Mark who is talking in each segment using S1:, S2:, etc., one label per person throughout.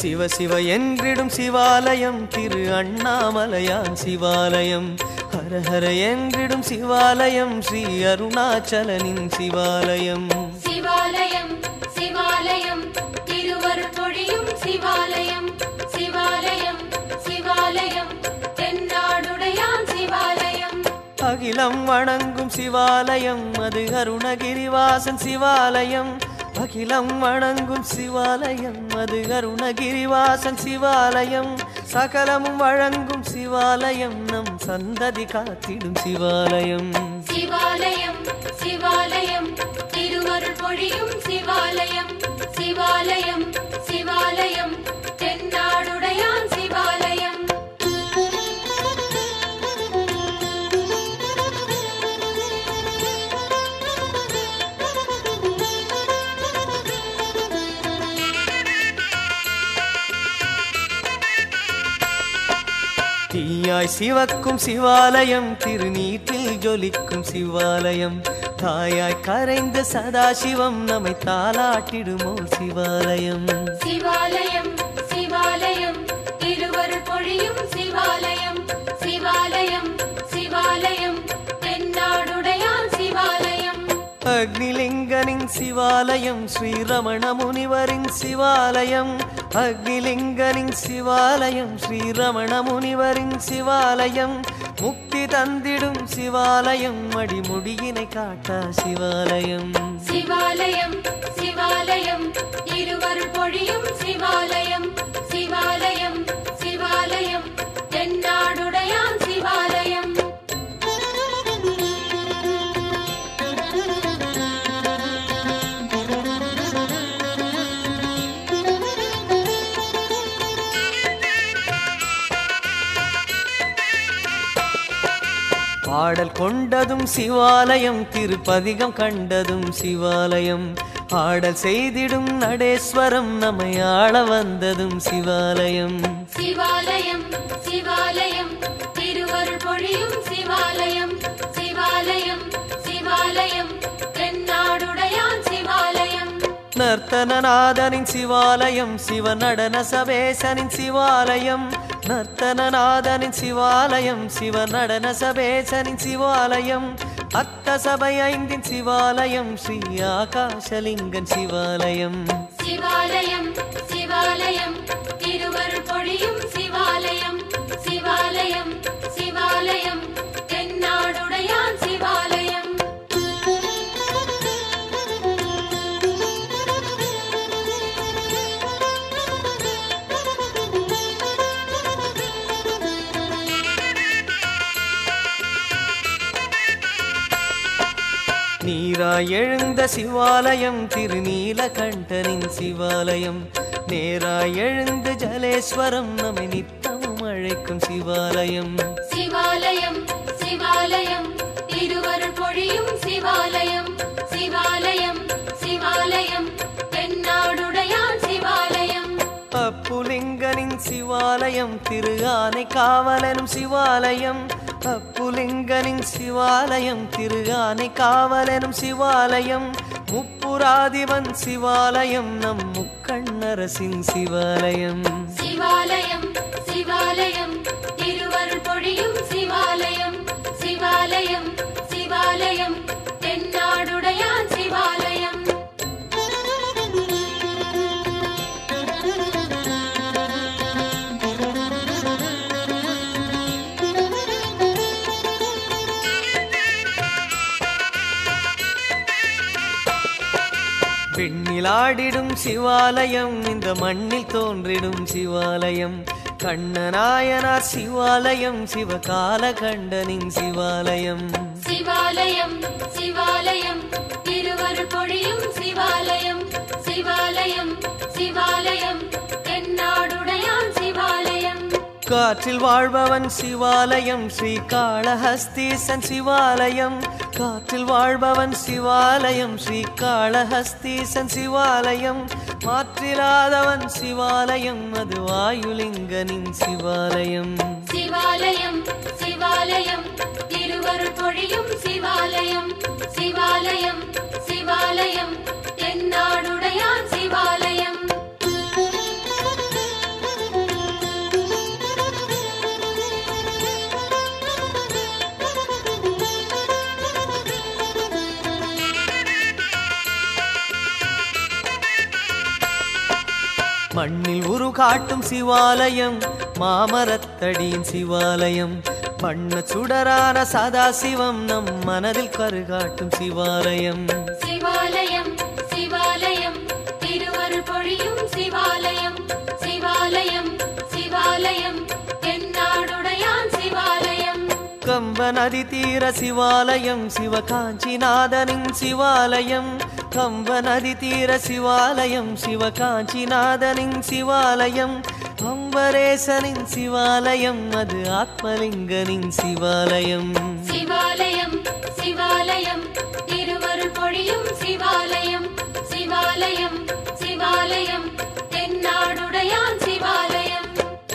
S1: சிவ சிவ என்றிடும் சிவாலயம் திரு அண்ணாமலையான் சிவாலயம் ஹர ஹர என்றிடும் சிவாலயம் ஸ்ரீ அருணாச்சலனின் சிவாலயம்
S2: சிவாலயம் சிவாலயம் திருவருள் பொழியும் சிவாலயம் சிவாலயம் சிவாலயம் தென்னாடுடையான் சிவாலயம்
S1: அகிலம் வணங்கும் சிவாலயம் அது அருணகிரிவாசன் சிவாலயம் அகிலம் வணங்கும் சிவாலயம் அது அருணகிரிவாசன் சிவாலயம் சகலமும் வழங்கும் சிவாலயம் நம் சந்ததி காத்திடும் சிவாலயம்
S2: சிவாலயம் சிவாலயம் திருவருள் பொழியும் சிவாலயம் சிவாலயம் சிவாலயம் தென்னாடுடையான் சிவாலயம்
S1: தீயாய் சிவக்கும் சிவாலயம் திருநீற்றில் ஜொலிக்கும் சிவாலயம் தாயாய் கரைந்த சதாசிவம் நம்மை தாளாட்டிடுமோ சிவாலயம்
S2: சிவாலயம் சிவாலயம் திருவருள் பொழியும் சிவாலயம் சிவாலயம் சிவாலயம் தென்னாடுடையான் சிவாலயம்
S1: அக்னிலிங்கனின் சிவாலயம் ஸ்ரீரமண முனிவரின் சிவாலயம் அக்னிலிங்கனின் சிவாலயம் ஸ்ரீரமண முனிவரின் சிவாலயம் முக்தி தந்திடும் சிவாலயம் அடிமுடியினை காட்டா சிவாலயம்
S2: சிவாலயம் சிவாலயம் திருவருள் பொழியும் சிவாலயம் சிவாலயம் சிவாலயம் தென்னாடுடையான் சிவாலயம்
S1: பாடல் கொண்டதும் சிவாலயம் திருப்பதிகம் கண்டதும் சிவாலயம் ஆடல் செய்திடும் நடேஸ்வரம் நம்மை ஆள வந்ததும் சிவாலயம்
S2: சிவாலயம் சிவாலயம் திருவருள் பொழியும் சிவாலயம் சிவாலயம் சிவாலயம் தென்னாடுடையான் சிவாலயம்
S1: நர்த்தனநாதனின் சிவாலயம் சிவ நடன சபேசனின் சிவாலயம் நர்த்தனநாதனின் சிவாலயம் சிவ நடன சபேசனின் சிவாலயம் அத்த சபை ஐந்தின் சிவாலயம் ஸ்ரீ ஆகாஷலிங்கன் சிவாலயம்
S2: சிவாலயம் சிவாலயம் திருவருள் பொழியும் சிவாலயம் சிவாலயம் சிவாலயம் தென்னாடுடையான் சிவாலயம்
S1: நீராய் எழுந்த சிவாலயம் திருநீலகண்டனின் சிவாலயம் நேராய் எழுந்து ஜலேஸ்வரம் நம்மை நித்தமும் அழைக்கும் சிவாலயம்
S2: சிவாலயம் சிவாலயம் திருவருள் பொழியும் சிவாலயம் சிவாலயம் சிவாலயம் தென்னாடுடையான் சிவாலயம்
S1: அப்புலிங்கனின் சிவாலயம் திரு ஆனை காவலனும் சிவாலயம் அப்புலிங்கனின் சிவாலயம் திரு ஆனை காவலனும் சிவாலயம் முப்புராதிவன் சிவாலயம் நம் முக்கண்ணரசின் சிவாலயம்
S2: சிவாலயம் சிவாலயம் திருவருள் பொழியும் சிவாலயம் சிவாலயம் சிவாலயம் தென்னாடுடையான் சிவாலயம்
S1: விண்ணிலாடிடும் சிவாலயம் இந்த மண்ணில் தோன்றிடும் சிவாலயம் கண்ணநாயனார் சிவாலயம் சிவகால கண்டனின் சிவாலயம்
S2: சிவாலயம் சிவாலயம் திருவருள் பொழியும் சிவாலயம் சிவாலயம் சிவாலயம் தென்னாடுடையான் சிவாலயம்
S1: காற்றில் வாழ்பவன் சிவாலயம் ஸ்ரீ காளஹஸ்தீசன் சிவாலயம் காற்றில் வாழ்பவன் சிவாலயம் ஸ்ரீ காளஹஸ்தீசன் சிவாலயம் மாற்றிலாதவன் சிவாலயம் அது வாயுலிங்கனின் சிவாலயம்
S2: சிவாலயம் சிவாலயம் திருவருள் பொழியும் சிவாலயம் சிவாலயம் சிவாலயம் தென்னாடுடையான் சிவாலயம்
S1: மண்ணில் உரு காட்டும் சிவாலயம் மாமரத்தடியின் சிவாலயம் வண்ண சுடரான சதாசிவம் நம் மனதில் கருகாட்டும் சிவாலயம்
S2: சிவாலயம் சிவாலயம் திருவருள் பொழியும் சிவாலயம் சிவாலயம் சிவாலயம் தென்னாடுடையான் சிவாலயம்
S1: கம்ப நதி தீர சிவாலயம் சிவகாஞ்சிநாதனின் சிவாலயம் கம்ப நதி தீர சிவாலயம் சிவகாஞ்சிநாதனின் சிவாலயம் அம்பரேசனின் சிவாலயம் அது ஆத்மலிங்கனின் சிவாலயம்
S2: சிவாலயம் சிவாலயம் திருவருள் பொழியும் சிவாலயம் சிவாலயம் சிவாலயம் தென்னாடுடையான் சிவாலயம்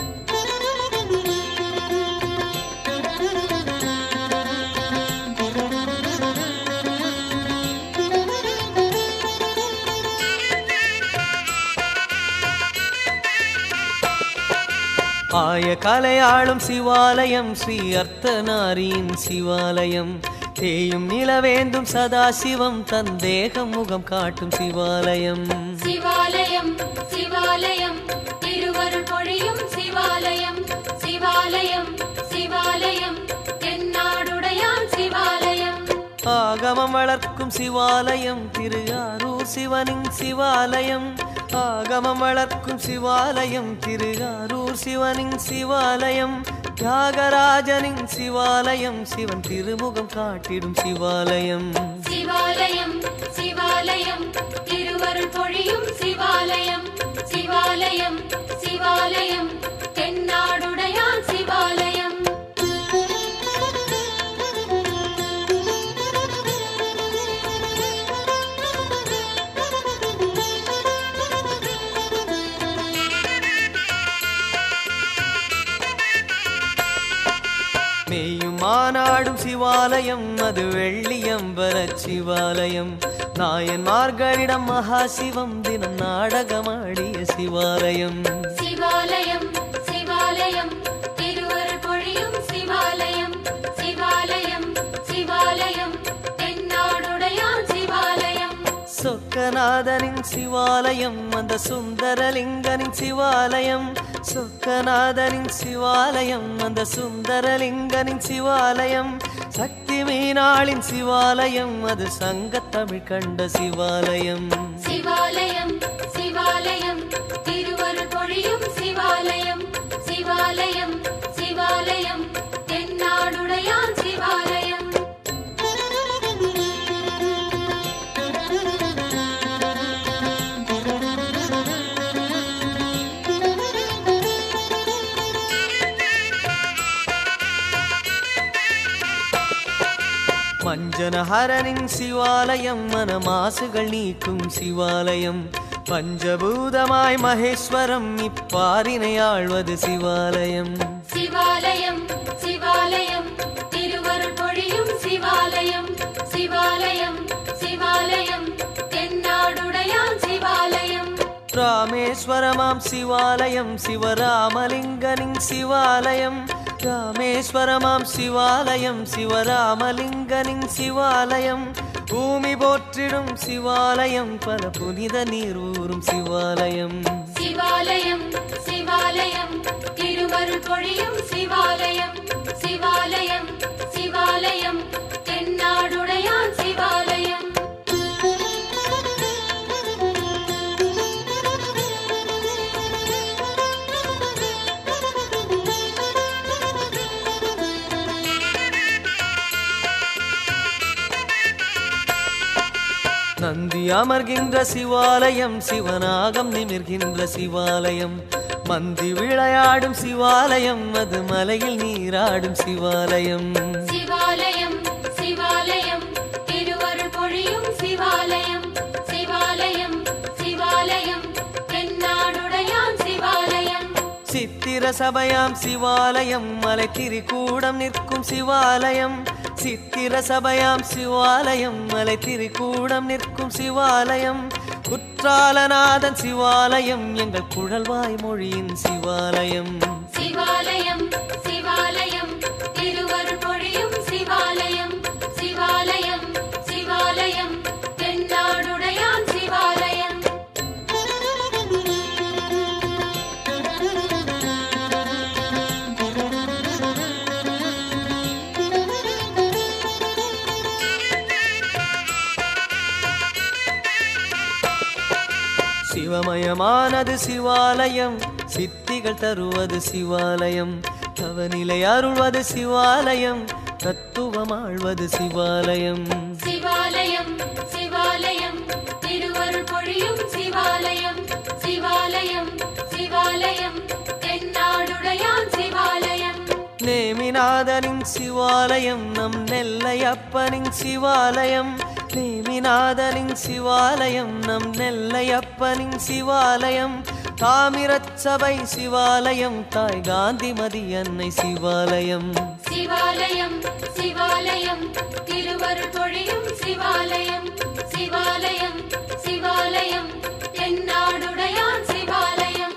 S1: ஆய கலையாளும் சிவாலயம் ஸ்ரீ அர்த்தநாரியின் சிவாலயம் தேயும் நிலவேந்தும் சதாசிவம் தன் தேகம் முகம் காட்டும் சிவாலயம்
S2: சிவாலயம் சிவாலயம் திருவருள் பொழியும் சிவாலயம் சிவாலயம் சிவாலயம் தென்னாடுடையான் சிவாலயம்
S1: ஆகமம் வளர்க்கும் சிவாலயம் திரு ஆரூர் சிவனின் சிவாலயம் ஆகமம் வளர்க்கும் சிவாலயம் திரு ஆரூர் சிவனின் சிவாலயம் தியாகராஜனின் சிவாலயம் சிவன் திருமுகம் காட்டிடும் சிவாலயம்
S2: சிவாலயம் சிவாலயம் திருவருள் பொழியும் சிவாலயம் சிவாலயம் சிவாலயம் தென்னாடுடையான் சிவாலயம்
S1: மேயும் மாநாடும் சிவாலயம் அது வெள்ளியம்பர சிவாலயம் நாயன்மார்களிடம் மகாசிவம் தினம் நாடகமாடிய சிவாலயம்
S2: சிவாலயம் சிவாலயம் திருவருள் பொழியும் சிவாலயம் சிவாலயம் சிவாலயம் தென்னாடுடையான் சிவாலயம்
S1: சொக்கநாதனின் சிவாலயம் அந்த சுந்தரலிங்கனின் சிவாலயம் சொக்கநாதனின் சிவாலயம் அந்த சுந்தரலிங்கனின் சிவாலயம் சக்தி மீனாளின் சிவாலயம் அது சங்கத்தமிழ் கண்ட சிவாலயம்
S2: சிவாலயம் சிவாலயம் திருவருள் பொழியும் சிவாலயம் சிவாலயம் சிவாலயம் தென்னாடுடையான் சிவாலயம்
S1: மஞ்சனஹரனின் சிவாலயம் மனமாசுகள் நீக்கும் சிவாலயம் பஞ்சபூதமாய் மகேஸ்வரம் இப்பாரினை ஆழ்வது சிவாலயம்
S2: சிவாலயம் சிவாலயம் திருவருள் பொழியும் சிவாலயம் சிவாலயம் சிவாலயம் தென்னாடுடையான் சிவாலயம்
S1: ராமேஸ்வரமாம் சிவாலயம் சிவராமலிங்கனின் சிவாலயம் ராமேஸ்வரமாம் சிவாலயம் சிவராமலிங்கனின் சிவாலயம் பூமி போற்றிடும் சிவாலயம் பல புனித நீர் ஊறும் சிவாலயம்
S2: சிவாலயம் சிவாலயம் திருவருள் பொழியும் சிவாலயம் சிவாலயம் சிவாலயம் தென்னாடுடையான் சிவாலயம்
S1: நந்தி அமர்கின்ற சிவாலயம் சிவனாகம் நிமிர்கின்ற சிவாலயம் மந்தி விளையாடும் சிவாலயம் அது மலையில் நீராடும் சிவாலயம்
S2: சிவாலயம் சிவாலயம் திருவருள் பொழியும் சிவாலயம் சிவாலயம் சிவாலயம் தென்னாடுடையான் சிவாலயம்
S1: சித்திர சபையாம் சிவாலயம் மலை திரிகூடம் நிற்கும் சிவாலயம் சித்திர சபையாம் சிவாலயம் மலை திரிகூடம் நிற்கும் சிவாலயம் குற்றாலநாதன் சிவாலயம் எங்கள் குழல்வாய் மொழியின் சிவாலயம்
S2: சிவாலயம் சிவாலயம் திருவருள் பொழியும் சிவாலயம் சிவாலயம் சிவாலயம் தென்னாடுடையான் சிவாலயம்
S1: சிவமயமானது சிவாலயம் சித்திகள் தருவது சிவாலயம் தவநிலை அருள்வது சிவாலயம் தத்துவமாழ்வது சிவாலயம்
S2: சிவாலயம் சிவாலயம் திருவருள் பொழியும் சிவாலயம் சிவாலயம் சிவாலயம் தென்னாடுடையான் சிவாலயம்
S1: நேமிநாதனின் சிவாலயம் நம் நெல்லையப்பனின் சிவாலயம் நேமிநாதனின் சிவாலயம் நம் நெல்லையப்பனின் சிவாலயம் தாமிரச் சபை சிவாலயம் தாய் காந்திமதி அன்னை சிவாலயம்
S2: சிவாலயம் சிவாலயம் திருவருள் பொழியும் சிவாலயம் சிவாலயம் சிவாலயம் தென்னாடுடையான் சிவாலயம்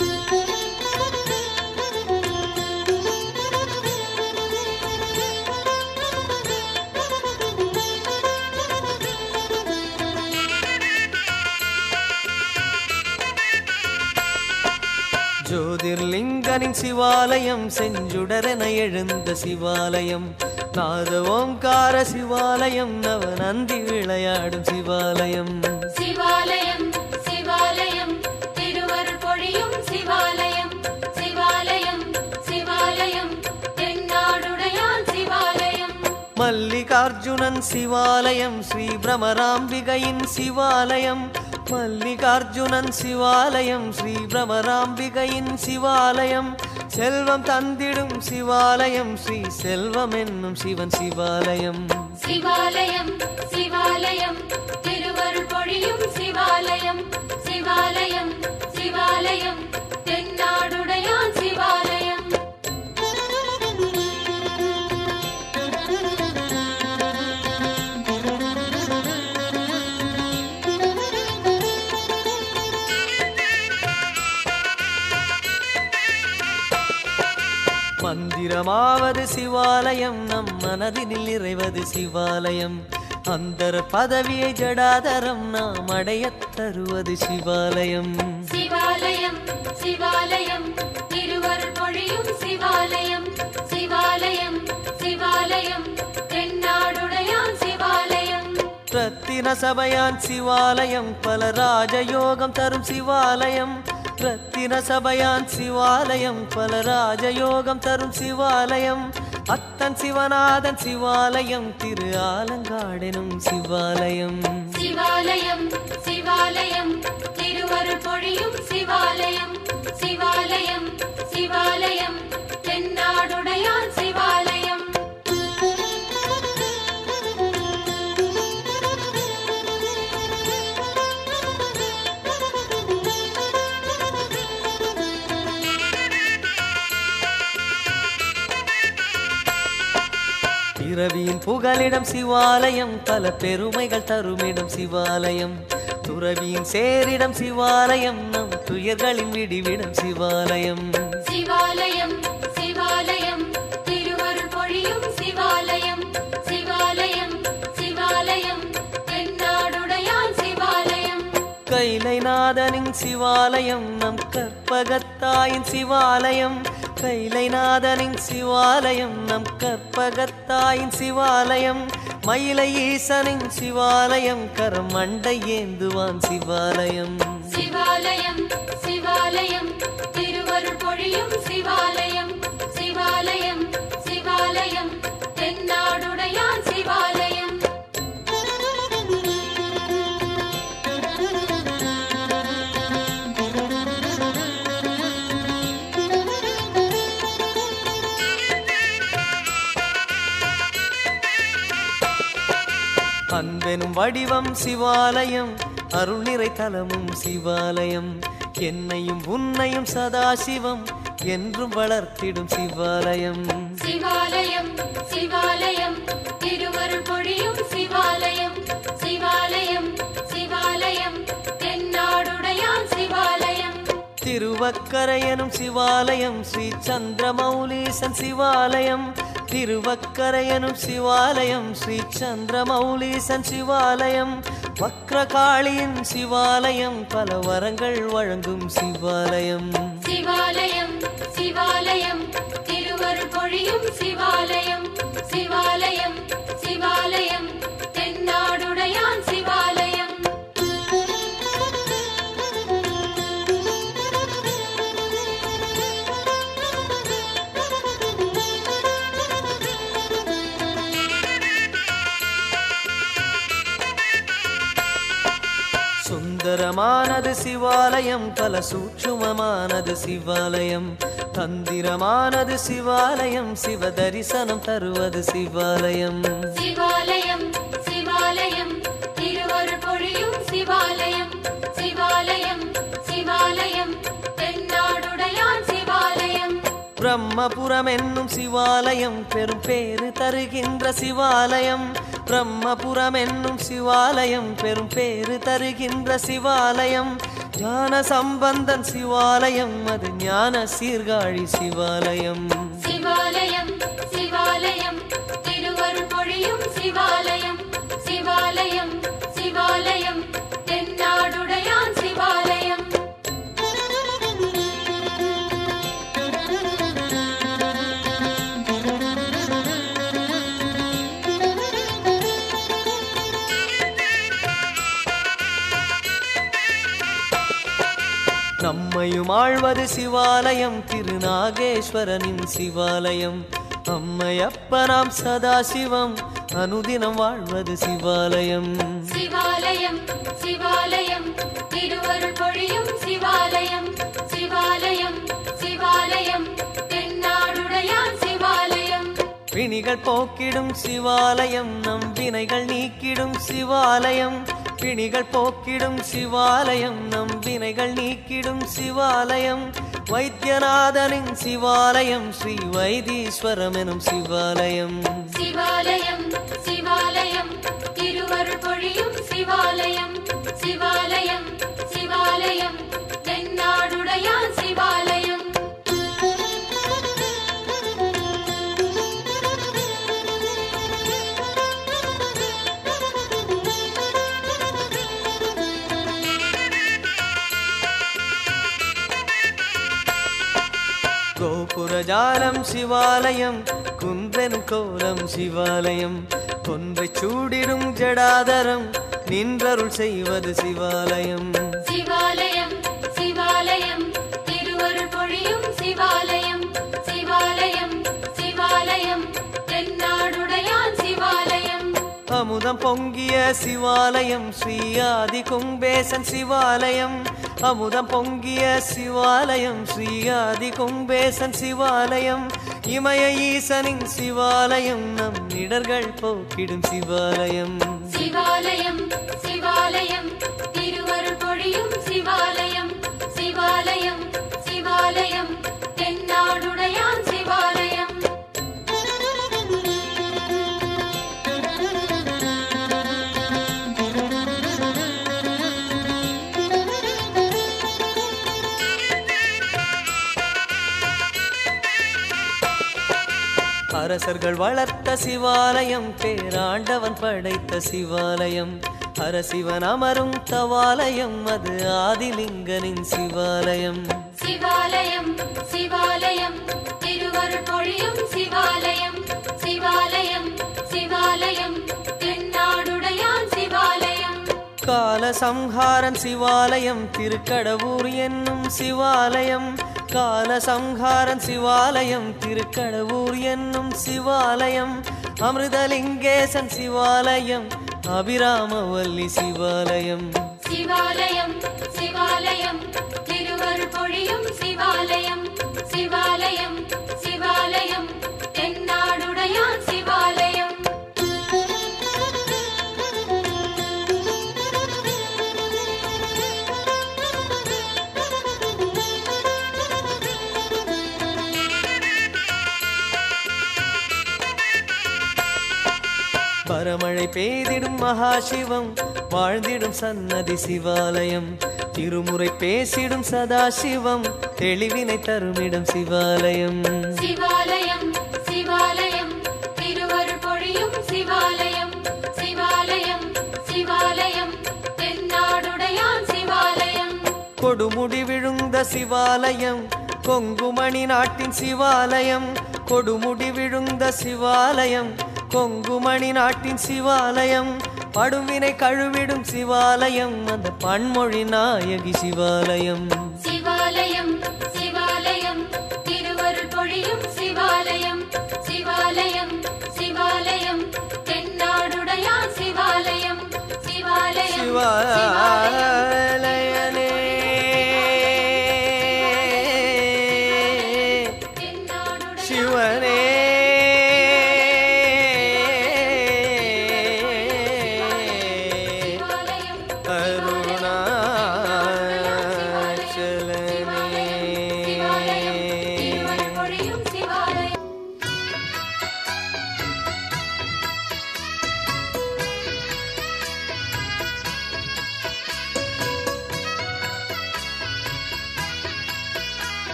S1: ஜோதிர்லிங்கனின் சிவாலயம் செஞ்சுடரென எழுந்த சிவாலயம் நாத ஓங்கார சிவாலயம் நவநந்தி விளையாடும் சிவாலயம்
S2: சிவாலயம் சிவாலயம் திருவருள் பொழியும் சிவாலயம் சிவாலயம் சிவாலயம் தென்னாடுடையான் சிவாலயம்
S1: மல்லிகார்ஜுனன் சிவாலயம் ஸ்ரீ பிரமராம்பிகையின் சிவாலயம் மல்லிகார்ஜுனன் சிவாலயம் ஸ்ரீ பிரமராம்பிகையின் சிவாலயம் செல்வம் தந்திடும் சிவாலயம் ஸ்ரீ செல்வம் என்னும் சிவன் சிவாலயம்
S2: சிவாலயம் சிவாலயம் திருவருள் பொழியும் சிவாலயம் சிவாலயம் சிவாலயம் தென்னாடுடையான் சிவாலயம்
S1: மந்திரமாவது சிவாலயம் நம் மனதினில் நிறைவது சிவாலயம் அந்தர பதவியை ஜடாதரம் நாம் அடையத் தருவது சிவாலயம்
S2: சிவாலயம் சிவாலயம் திருவருள் பொழியும் சிவாலயம் சிவாலயம் சிவாலயம் தென்னாடுடையான் சிவாலயம்
S1: ரத்தின சபையான் சிவாலயம் பல ராஜயோகம் தரும் சிவாலயம் ரத்தின சபையான் சிவாலயம் பல ராஜயோகம் தரும் சிவாலயம் அத்தன் சிவநாதன் சிவாலயம் திரு ஆலங்காடெனும் சிவாலயம்
S2: சிவாலயம் சிவாலயம் திருவருள் பொழியும் சிவாலயம் சிவாலயம் சிவாலயம் தென்னாடுடையான் சிவாலயம்
S1: பிறவியின் புகலிடம் சிவாலயம் பல பெருமைகள் தருமிடம் சிவாலயம் துறவியின் சேரிடம் சிவாலயம் நம் துயர்களின் விடிவிடம் சிவாலயம்
S2: சிவாலயம் சிவாலயம் திருவருள் பொழியும் சிவாலயம் சிவாலயம் சிவாலயம் தென்னாடுடையான் சிவாலயம்
S1: கைலைநாதனின் சிவாலயம் நம் கற்பகத்தாயின் சிவாலயம் கைலைநாதனின் சிவாலயம் நம் கற்பகத்தாயின் சிவாலயம் மயிலை ஈசனின் சிவாலயம் கரம் மண்டை ஏந்துவான் சிவாலயம்
S2: சிவாலயம் சிவாலயம் திருவருள் பொழியும் சிவாலயம் சிவாலயம் சிவாலயம் தென்னாடுடையான் சிவாலயம்
S1: அன்பெனும் வடிவம் சிவாலயம் அருள் நிறை தலமும் சிவாலயம் என்னையும் உன்னையும் சதாசிவம் என்றும் வளர்த்திடும் சிவாலயம்
S2: சிவாலயம் சிவாலயம் திருவருள் பொழியும் சிவாலயம் சிவாலயம் சிவாலயம் தென்னாடுடையான் சிவாலயம்
S1: திருவக்கரையனும் சிவாலயம் ஸ்ரீ சந்திரமௌலீசன் சிவாலயம் திருவக்கரையனும் சிவாலயம் ஸ்ரீ சந்திரமௌலீசன் சிவாலயம் வக்ரகாளியின் சிவாலயம் பல வரங்கள் வழங்கும் சிவாலயம்
S2: சிவாலயம் சிவாலயம் திருவருள் பொழியும் சிவாலயம் சிவாலயம் சிவாலயம் தென்னாடுடையான் சிவாலயம்
S1: சுந்தரமானது சிவாலயம் பல சூட்சுமமானது சிவாலயம் தந்திரமானது சிவாலயம் சிவ தரிசனம் தருவது சிவாலயம்
S2: சிவாலயம் சிவாலயம் திருவருள் பொழியும் சிவாலயம் சிவாலயம் சிவாலயம் தென்னாடுடையான் சிவாலயம்
S1: பிரம்மபுரம் என்னும் சிவாலயம் பெரும் பேறு தருகின்ற சிவாலயம் பிரம்மபுரம் என்னும் சிவாலயம் பெரும் பேறு தருகின்ற சிவாலயம் ஞான சம்பந்தன் சிவாலயம் அது ஞான சீர்காழி சிவாலயம்
S2: சிவாலயம் சிவாலயம் திருவருள் பொழியும் சிவாலயம் சிவாலயம் சிவாலயம் தென்னாடுடையான் சிவாலயம்
S1: நம்மையும் ஆழ்வது சிவாலயம் திருநாகேஸ்வரனின் சிவாலயம் அம்மையப்பனாம் சதாசிவம் அனுதினம் வாழ்வது சிவாலயம்
S2: சிவாலயம் சிவாலயம் திருவருள் பொழியும் சிவாலயம் சிவாலயம் சிவாலயம் தென்னாடுடையான் சிவாலயம்
S1: பிணிகள் போக்கிடும் சிவாலயம் நம் வினைகள் நீக்கிடும் சிவாலயம் பிணிகள் போக்கிடும் சிவாலயம் நம் வினைகள் நீக்கிடும் சிவாலயம் வைத்தியநாதனின் சிவாலயம் ஸ்ரீ வைத்தீஸ்வரம் எனும் சிவாலயம்
S2: சிவாலயம் சிவாலயம் திருவருள் பொழியும் சிவாலயம் சிவாலயம் சிவாலயம் தென்னாடுடையான் சிவாலயம்
S1: கோபுரஜாலம் சிவாலயம் குன்றெனும் கோலம் சிவாலயம் கொன்றை சூடிடும் ஜடாதரம் நின்றருள் செய்வது சிவாலயம்
S2: சிவாலயம் சிவாலயம் திருவருள் பொழியும் சிவாலயம் சிவாலயம் சிவாலயம் தென்னாடுடையான் சிவாலயம்
S1: அமுதம் பொங்கிய சிவாலயம் ஸ்ரீ ஆதி கும்பேசன் சிவாலயம் அமுதம் பொங்கிய சிவாலயம் ஸ்ரீ ஆதி கும்பேசன் சிவாலயம் இமய ஈசனின் சிவாலயம் நம் இடர்கள் போக்கிடும் சிவாலயம்
S2: சிவாலயம் சிவாலயம் திருவருள் பொழியும் சிவாலயம் சிவாலயம் சிவாலயம் தென்னாடுடையான் சிவாலயம்
S1: அரசர்கள் வளர்த்த சிவாலயம் பேராண்டவன் படைத்த சிவாலயம் அரசிவன் அமரும் தவாலயம் அது ஆதிலிங்கனின் சிவாலயம்
S2: சிவாலயம் சிவாலயம் திருவருள் பொழியும் சிவாலயம் சிவாலயம் சிவாலயம் தென்னாடுடையான் சிவாலயம்
S1: கால சம்ஹாரன் சிவாலயம் திருக்கடவூர் என்னும் சிவாலயம் கால சம்ஹாரன் சிவாலயம் திருக்கடவூர் என்னும் சிவாலயம் அமிர்தலிங்கேசன் சிவாலயம் அபிராமவல்லி சிவாலயம்
S2: சிவாலயம் சிவாலயம் திருவருள் பொழியும் சிவாலயம் சிவாலயம் சிவாலயம் தென்னாடுடையான் சிவாலயம்
S1: பரமழை பெய்திடும் மகாசிவம் வாழ்ந்திடும் சன்னதி சிவாலயம் திருமுறை பேசிடும் சதாசிவம் தெளிவினை தருமிடம் சிவாலயம்
S2: சிவாலயம் சிவாலயம் திருவருள் பொழியும் சிவாலயம் சிவாலயம் சிவாலயம் தென்னாடுடையான் சிவாலயம்
S1: கொடுமுடி விழுந்த சிவாலயம் கொங்குமணி நாட்டின் சிவாலயம் கொடுமுடி விழுந்த சிவாலயம் கொங்குமணி நாட்டின் சிவாலயம் படுவினை கழுவிடும் சிவாலயம் அந்த பன்மொழி நாயகி சிவாலயம்
S2: சிவாலயம் சிவாலயம் திருவருள் பொழியும் சிவாலயம் சிவாலயம் சிவாலயம் தென்னாடுடையான் சிவாலயம் சிவாலயம்
S1: சிவாலயம்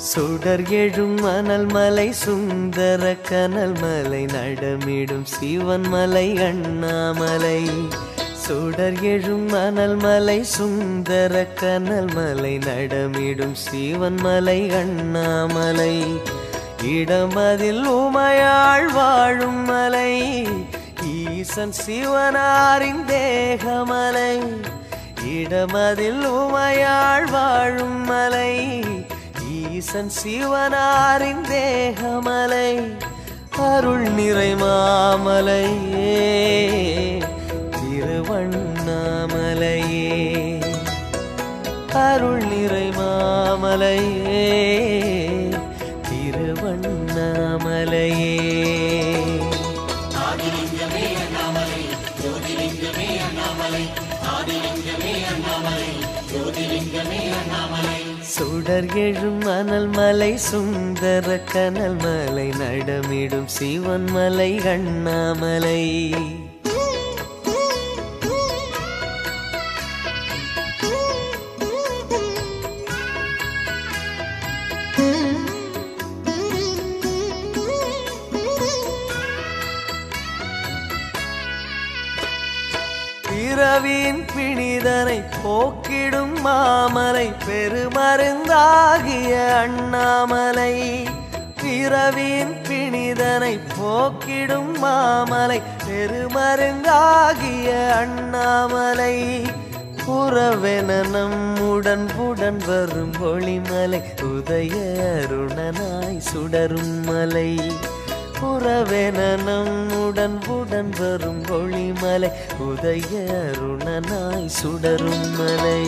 S1: சுடர் எழும் மணல் மலை சுந்தர கனல் மலை நடமிடும் சிவன் மலை அண்ணாமலை சுடர் எழும் மணல் மலை சுந்தர கனல் மலை நடமிடும் சிவன் மலை அண்ணாமலை இடமதில் உமையாள் வாழும் மலை ஈசன் சிவனாரின் தேகமலை இடமதில் உமையாள் வாழும் மலை ஈசன் சிவனாரின் தேகமலை அருள் நிறை மாமலையே திருவண்ணாமலையே அருள் நிறை மாமலையே திருவண்ணாமலையே சுடர் எழும் மணல் மலை சுந்தர கனல் மலை நடமிடும் சிவன் மலை அண்ணாமலை பிறவியின் பிணிதனை போக்கிடும் மாமலை பெருமருந்தாகிய அண்ணாமலை பிறவியின் பிணிதனை போக்கிடும் மாமலை பெருமருந்தாகிய அண்ணாமலை புறவென நம்முடன் புடன் வரும் ஒளிமலை உதய அருணனாய் சுடரும் மலை புறவென நம்முடன் உடன் வரும் ஒளிமலை உதய அருணனாய் சுடரும் மலை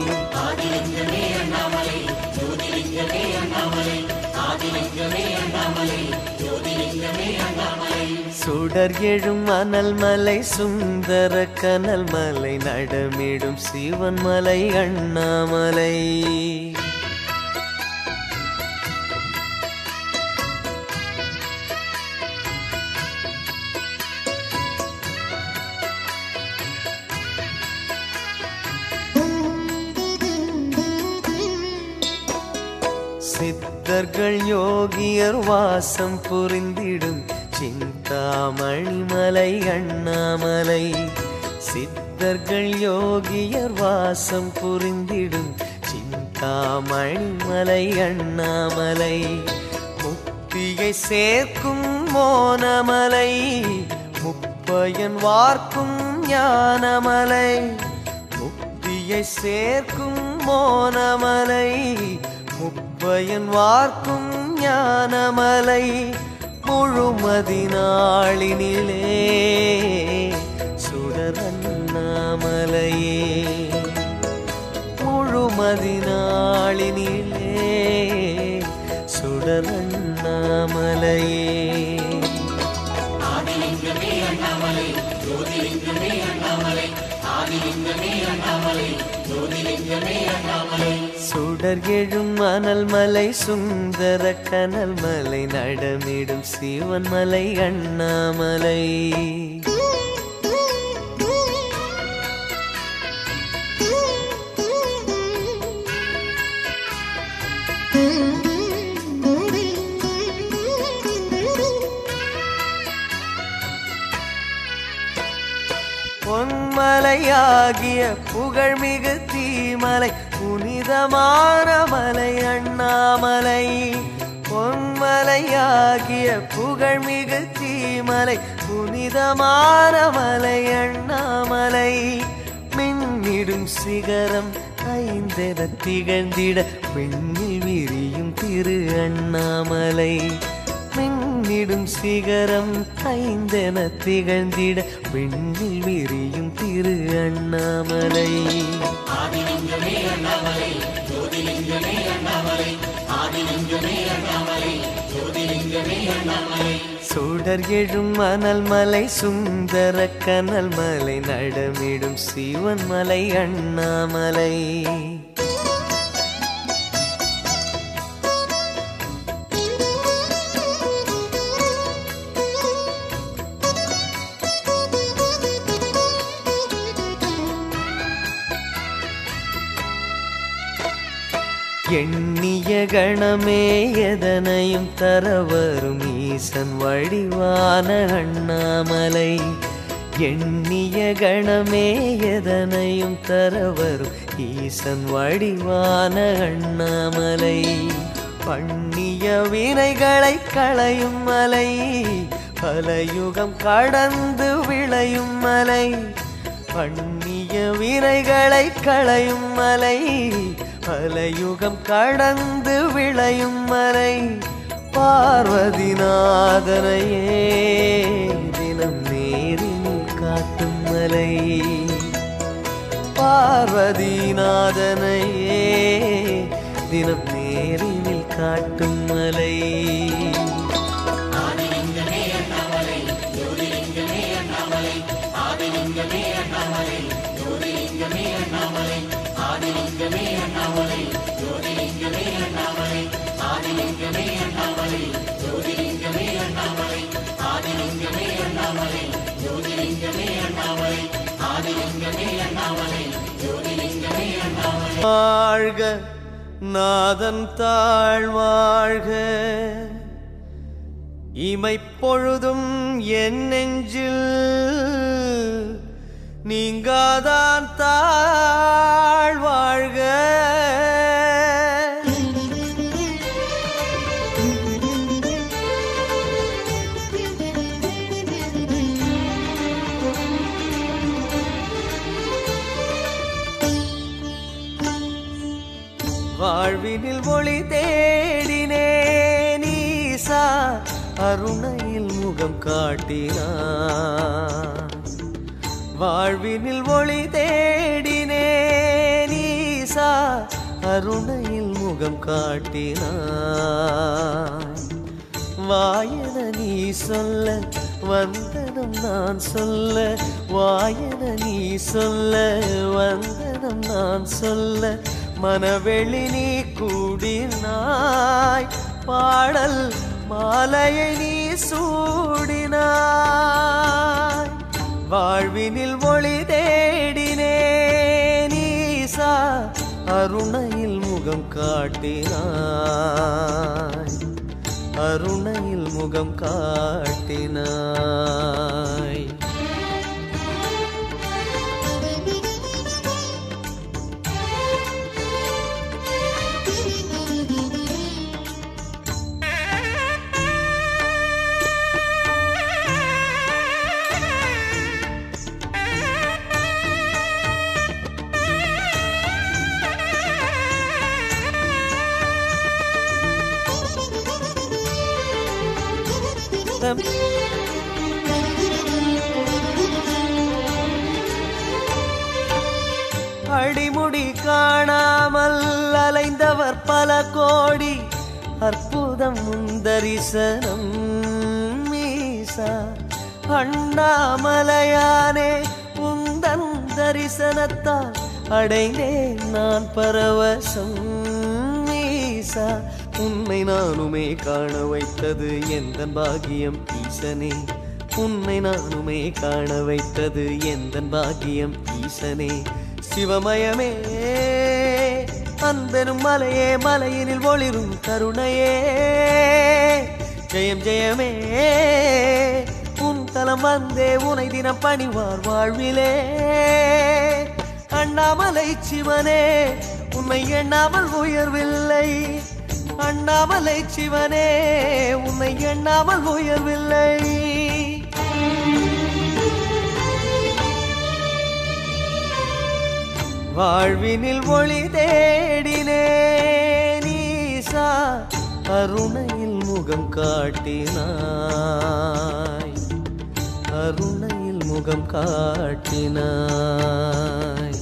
S1: சுடர் எழும் அனல் மலை சுந்தர கனல் மலை நடமிடும் சிவன் மலை அண்ணாமலை சித்தர்கள் யோகியர் வாசம் புரிந்திடும் சிந்தாமணி மலை அண்ணாமலை சித்தர்கள் யோகியர் வாசம் புரிந்திடும் சிந்தாமணி மலை அண்ணாமலை முக்தியை சேர்க்கும் மோனமலை முப்பயன் வார்க்கும் ஞானமலை முக்தியை சேர்க்கும் மோனமலை முப்பயன் வார்க்கும் ஞானமலை முழுமதி நாளினிலே சுடரண்ணாமலையே முழுமதி நாளினிலே சுடரண்ணாமலையே சுடர் எழும் மணல் மலை சுந்தர கனல் மலை நடமிடும் சிவன் மலை அண்ணாமலை பொன்மலையாகிய புகழ்மிகு தீமலை புனிதமான மலை அண்ணாமலை பொன்மலையாகிய புகழ்மிகு தீமலை புனிதமான மலை அண்ணாமலை மின்னிடும் சிகரம் ஐந்தென திகழ்ந்திட விண்ணில் விரியும் திரு அண்ணாமலை மின்னிடும் சிகரம் ஐந்தென திகழ்ந்திட விண்ணில் விரியும் திரு அண்ணாமலை சுடர் எழும் மணல் மலை சுந்தர கனல் மலை நடமிடும் சிவன் மலை அண்ணாமலை எண்ணிய எண்ணிய கணமே எதனையும் தர வரும் ஈசன் வடிவான அண்ணாமலை எண்ணிய கணமே எதனையும் தர வரும் ஈசன் வடிவான அண்ணாமலை பண்ணிய வினைகளை களையும் மலை பல யுகம் கடந்து விளையும் மலை பண்ணிய வினைகளை களையும் மலை பல யுகம் கடந்து விளையும் மலை பார்வதிநாதனையே தினம் நேரில் காட்டும் மலை பார்வதிநாதனையே தினம் நேரில் காட்டும் மலை வாழ்க நாதன் தாழ்வாழ்க இமைப்பொழுதும் என் நெஞ்சில் நீங்காதான் தாழ்வாழ்க வாழ்வினில் ஒளி தேடினே நீசா அருணையில் முகம் காட்டினான் வாழ்வினில் ஒளி தேடினே நீசா அருணையில் முகம் காட்டினான் வாயன நீ சொல்ல வந்தனம் நான் சொல்ல வாயன நீ சொல்ல வந்தனம் நான் சொல்ல மனவெளி நீ கூடினாய் பாடல் மாலையை நீ சூடினாய் வாழ்வினில் ஒளி தேடினே நீசா அருணையில் முகம் காட்டினாய் அருணையில் முகம் காட்டினாய் தம் அடிமுடி காணாமல் அலைந்தவர் பல கோடி அற்புதம் முந்தரிசனம் மீசா அண்ணாமலையானே உந்தன் தரிசனத்தால் அடைந்தேன் நான் பரவசம் மீசா உன்னை நானுமே காண வைத்தது எந்த பாகியம் ஈசனே உன்னை நானுமே காண வைத்தது எந்த பாகியம் ஈசனே சிவமயமே அன்பெனும் மலையே மலையினில் ஒளிரும் கருணையே ஜெயம் ஜெயமே உன் தலம் வந்தே உனை தினம் பணிவார் வாழ்விலே அண்ணாமலை சிவனே உன்னை எண்ணாமல் உயர்வில்லை அண்ணாமலை சிவனே உன்னை எண்ணாமல் உயர்வில்லை வாழ்வினில் ஒளி தேடினே நீசா அருணையில் முகம் காட்டினாய் அருணையில் முகம் காட்டினாய்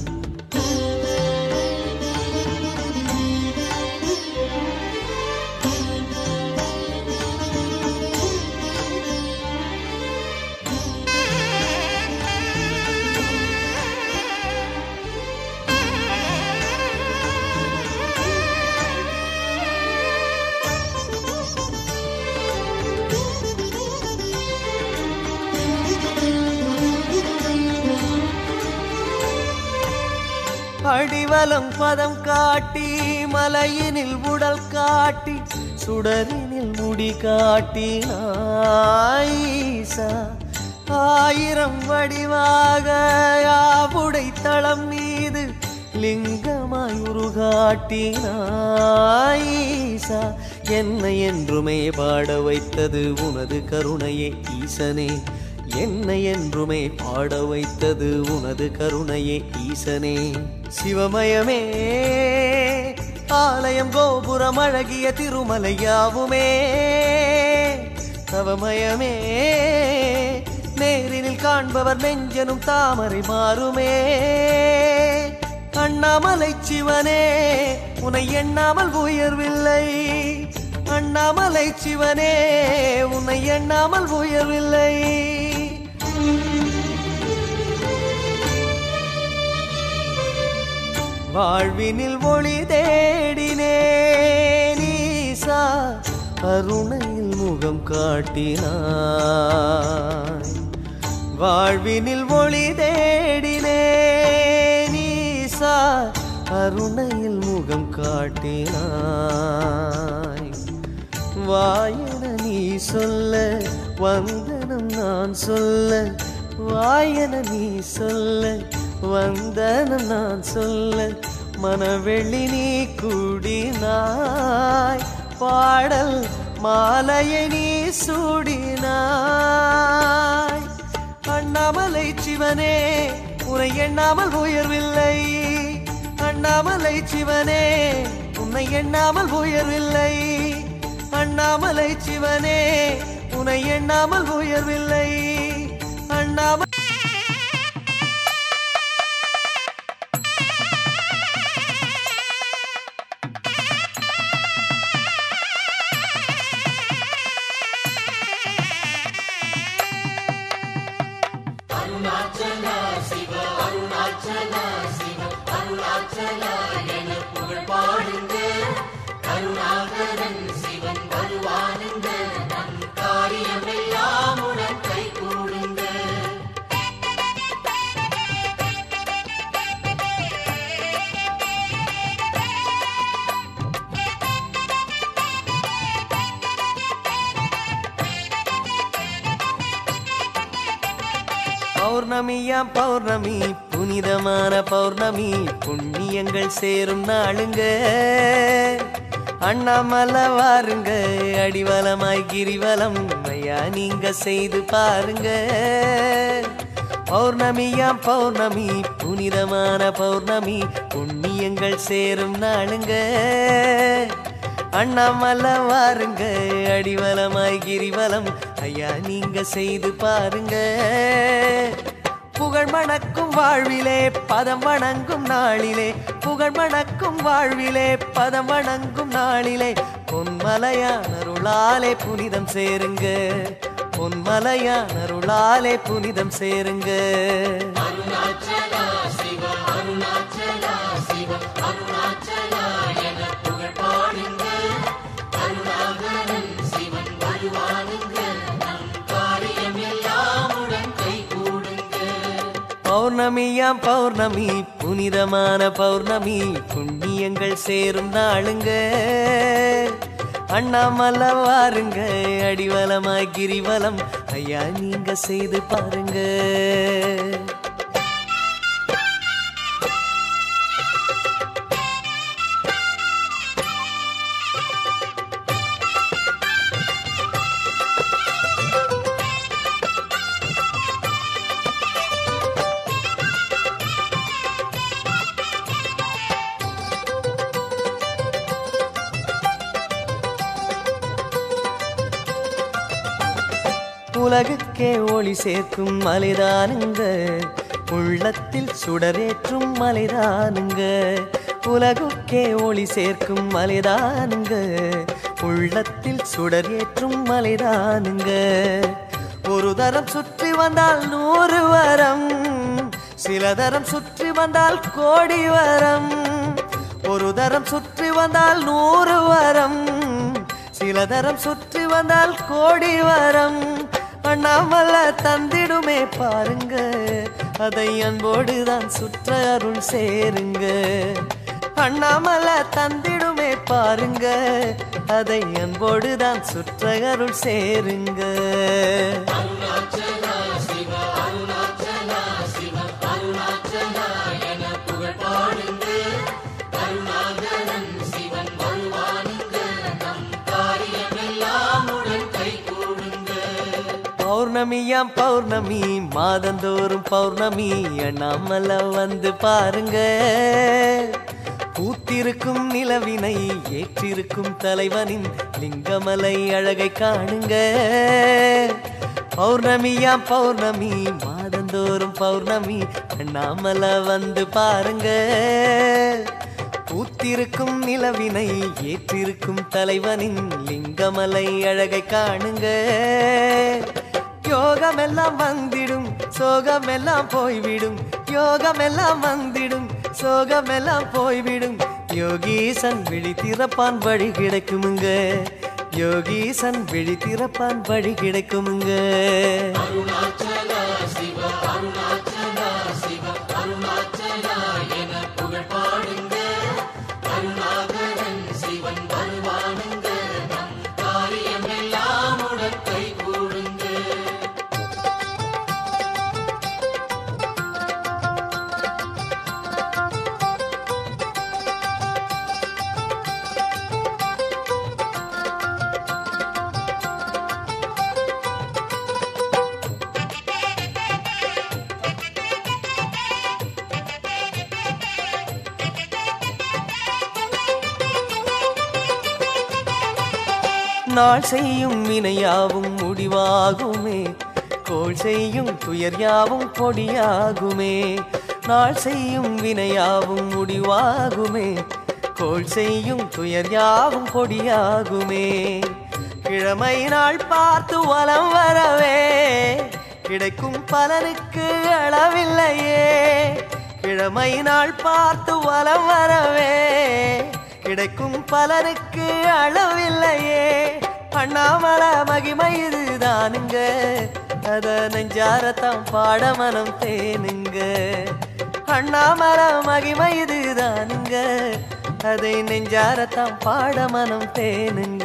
S1: அடிவலம் பதம் காட்டி மலையினில் உடல் காட்டி சுடரினில் முடி காட்டினாய் ஈசா ஆயிரம் வடிவாக யாவுடை தளம் மீது லிங்கமாய் உருகாட்டினாய் ஈசா என்னை என்றுமே பாட வைத்தது உனது கருணையே ஈசனே என்னை என்றுமே பாட வைத்தது உனது கருணையே ஈசனே சிவமயமே ஆலயம் கோபுரம் அழகிய திருமலையாவுமே தவமயமே நேரினில் காண்பவர் நெஞ்சனும் தாமரை மாறுமே அண்ணாமலை சிவனே உன்னை எண்ணாமல் உயர்வில்லை அண்ணாமலை சிவனே உன்னை எண்ணாமல் உயர்வில்லை வாழ்வினில் ஒளி தேடினே நீசா கருணையில் முகம் காட்டினாய் வாழ்வினில் ஒளி தேடினே நீசா கருணையில் முகம் காட்டினாய் வாயன நீ சொல்ல வந்தனம் நான் சொல்ல வாயன நீ சொல்ல வந்தனம் நான் சொல்ல மனவெள்ளி நீ கூடினாய் பாடல் மாலையை நீ சூடினாய் அண்ணாமலை சிவனே உன்னை எண்ணாமல் உயர்வில்லை அண்ணாமலை சிவனே உன்னை எண்ணாமல் உயர்வில்லை அண்ணாமலை சிவனே உன்னை எண்ணாமல் உயர்வில்லை அண்ணாமலை பௌர்ணமியாம் பௌர்ணமி புனிதமான பௌர்ணமி புண்ணியங்கள் சேரும் நாளுங்க அண்ணாமலை வாருங்க அடிவலமாய் கிரிவலம் ஐயா நீங்க செய்து பாருங்க பௌர்ணமியாம் பௌர்ணமி புனிதமான பௌர்ணமி புண்ணியங்கள் சேரும் நாளுங்க அண்ணாமலை வாருங்க அடிவலமாய் கிரிவலம் ஐயா நீங்க செய்து பாருங்க புகழ் மணக்கும் வாழ்விலே பதம் வணங்கும் நாளிலே புகழ் மணக்கும் வாழ்விலே பதம் வணங்கும் நாளிலே பொன்மலையான் அருளாலே புனிதம் சேருங்க பொன்மலையான் அருளாலே புனிதம் சேருங்க பௌர்ணமியாம் பௌர்ணமி புனிதமான பௌர்ணமி புண்ணியங்கள் சேரும் நாளுங்க அண்ணாமலை வாருங்க அடிவலமாய் கிரிவலம் ஐயா நீங்க செய்து பாருங்க உலகுக்கே ஒளி சேர்க்கும் மலைதானுங்க உள்ளத்தில் சுடரேற்றும் மலைதானுங்க உலகுக்கே ஒளி சேர்க்கும் மலைதானுங்க உள்ளத்தில் சுடரேற்றும் மலைதானுங்க ஒரு தரம் சுற்றி வந்தால் நூறு வரம் சில தரம் சுற்றி வந்தால் கோடி வரம் ஒரு தரம் சுற்றி வந்தால் நூறு வரம் சில தரம் சுற்றி வந்தால் கோடி வரம் அண்ணாமலை தந்திடுமே பாருங்க அதை அன்போடு தான் சுற்ற அருள் சேருங்க அண்ணாமலை தந்திடும் பாருங்க அதை அன்போடுதான் சுற்ற அருள் சேருங்க பௌர்ணமியாம் பௌர்ணமி மாதந்தோறும் பௌர்ணமி அண்ணாமல வந்து பாருங்க பூத்திருக்கும் நிலவினை ஏற்றிருக்கும் தலைவனின் லிங்கமலை அழகை காணுங்க பௌர்ணமியாம் பௌர்ணமி மாதந்தோறும் பௌர்ணமி அண்ணாமல வந்து பாருங்க பூத்திருக்கும் நிலவினை ஏற்றிருக்கும் தலைவனின் லிங்கமலை அழகை காணுங்க யோகமெல்லாம் வந்திடும் சோகமெல்லாம் போய்விடும் யோகமெல்லாம் வந்திடும் சோகமெல்லாம் போய்விடும் யோகீசன் விழி திறப்பான் வழி கிடைக்குமுங்க யோகீசன் விழி திறப்பான் வழி கிடைக்குமுங்க நாள் செய்யும் வினையாவும் முடிவாகுமே கோள் செய்யும் துயர் யாவும் பொடியாகுமே நாள் செய்யும் வினையாவும் முடிவாகுமே கோள் செய்யும் துயர் யாவும் பொடியாகுமே கிழமை நாள் பார்த்து வலம் வரவே கிடைக்கும் பலனுக்கு அளவில்லையே கிழமை நாள் பார்த்து வலம் வரவே கிடைக்கும் பலனுக்கு அளவில்லையே அண்ணாமல மகிமை இதுதானுங்க அத நெஞ்சாரத்தாம் பாட மனம் தேனுங்க அண்ணாமல மகிமை இதுதானுங்க அதை நெஞ்சாரத்தாம் பாட மனம் தேனுங்க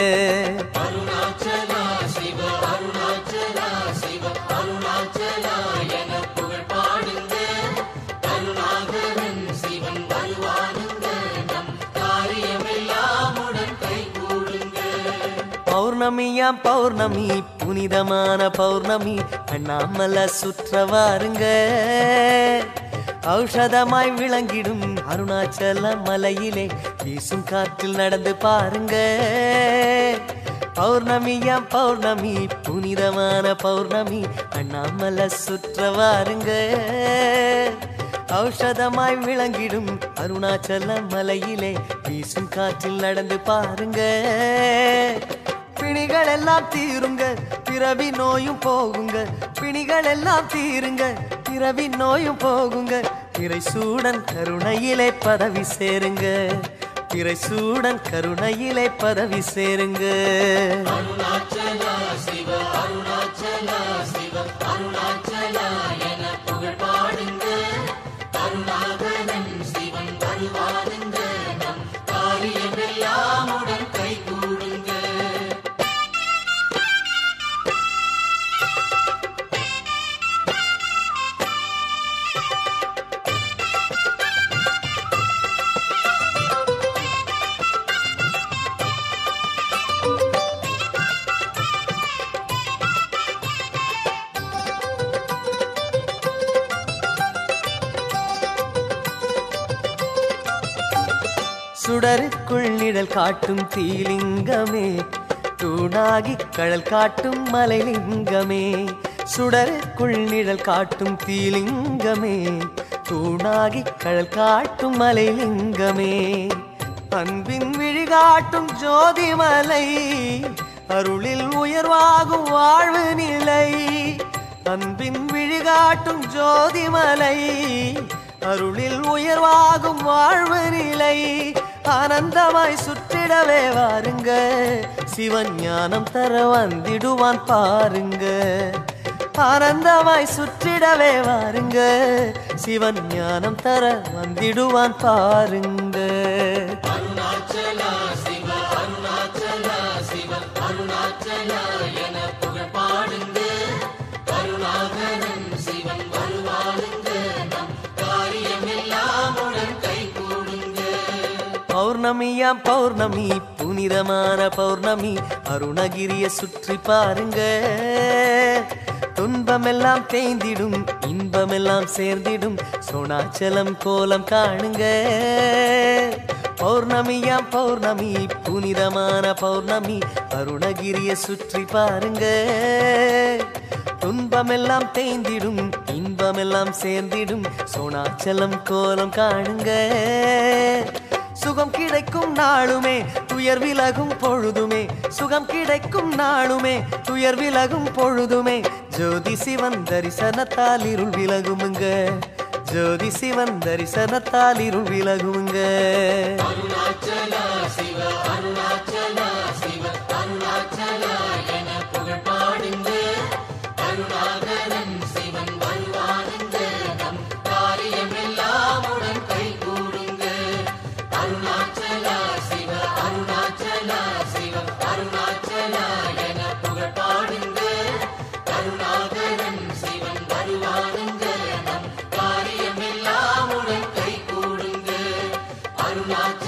S1: பௌர்ணமியாம் பௌர்ணமி புனிதமான பௌர்ணமி அண்ணாமல சுற்ற வாருங்க ஔஷதமாய் விளங்கிடும் அருணாச்சல மலையிலே வீசும் காற்றில் நடந்து பாருங்க பௌர்ணமியாம் பௌர்ணமி புனிதமான பௌர்ணமி அண்ணாமல சுற்ற வாருங்க ஔஷதமாய் விளங்கிடும் அருணாச்சல மலையிலே வீசும் காற்றில் நடந்து பாருங்க பிணிகள் எல்லாம் தீருங்க பிறவி நோயும் போகுங்க பிணிகள் எல்லாம் தீருங்க பிறவி நோயும் போகுங்க பிறை சூடன் கருணையிலே பதவி சேருங்க பிறை சூடன் கருணையிலே பதவி சேருங்க சுடருக்குள் நிழல் காட்டும் தீலிங்கமே தூணாகி கடல் காட்டும் மலைலிங்கமே சுடருக்குள் நிழல் காட்டும் தீலிங்கமே தூணாகி கடல் காட்டும் மலைலிங்கமே அன்பின் விழிகாட்டும் ஜோதிமலை அருளில் உயர்வாகும் வாழ்வு நிலை அன்பின் விழிகாட்டும் ஜோதிமலை அருளில் உயர்வாகும் வாழ்வு நிலை ஆனந்தமாய் சுற்றிடவே வாருங்க சிவன் ஞானம் தர வந்திடுவான் பாருங்க ஆனந்தமாய் சுற்றிடவே வாருங்க சிவன் ஞானம் தர வந்திடுவான் பாருங்க
S3: அருணாச்சலா
S1: பௌர்ணமியாம் பௌர்ணமி புனிதமான பௌர்ணமி அருணகிரிய சுற்றி பாருங்க துன்பமெல்லாம் தேய்ந்திடும் இன்பமெல்லாம் சேர்ந்திடும் சோனாச்சலம் கோலம் காணுங்க பௌர்ணமியாம் பௌர்ணமி புனிதமான பௌர்ணமி அருணகிரிய சுற்றி பாருங்க துன்பமெல்லாம் தேய்ந்திடும் இன்பமெல்லாம் சேர்ந்திடும் சோனாச்சலம் கோலம் காணுங்க சுகம் கிடைக்கும் நாளுமே துயர் விலகும் பொழுதுமே சுகம் கிடைக்கும் நாளுமே துயர் விலகும் பொழுதுமே ஜோதி சிவன் தரிசனத்தால் இருள் விலகுமுங்க ஜோதி சிவன் தரிசனத்தால் இருள் விலகுமுங்க
S3: அருணாச்சல